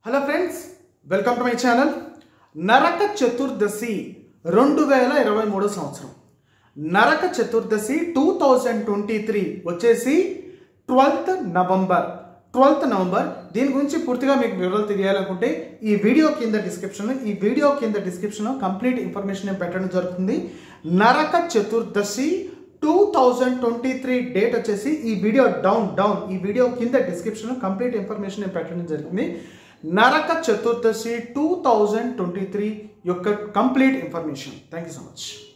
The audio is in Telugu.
hello friends welcome to my channel Naraka Chaturdashi రెండు వేల ఇరవై మూడో సంవత్సరం Naraka Chaturdashi two thousand twenty three వచ్చేసి ట్వెల్త్ నవంబర్ ట్వెల్త్ నవంబర్ దీని గురించి పూర్తిగా మీకు వివరాలు తెలియాలనుకుంటే ఈ వీడియో కింద డిస్క్రిప్షన్ ఈ వీడియో కింద డిస్క్రిప్షన్లో కంప్లీట్ ఇన్ఫర్మేషన్ నేను పెట్టడం జరుగుతుంది Naraka Chaturdashi two thousand twenty three date వచ్చేసి ఈ వీడియో డౌన్ డౌన్ ఈ వీడియో కింద డిస్క్రిప్షన్లో కంప్లీట్ ఇన్ఫర్మేషన్ నేను పెట్టడం జరిగింది Naraka Chaturdashi two thousand twenty three యొక్క complete information thank you so much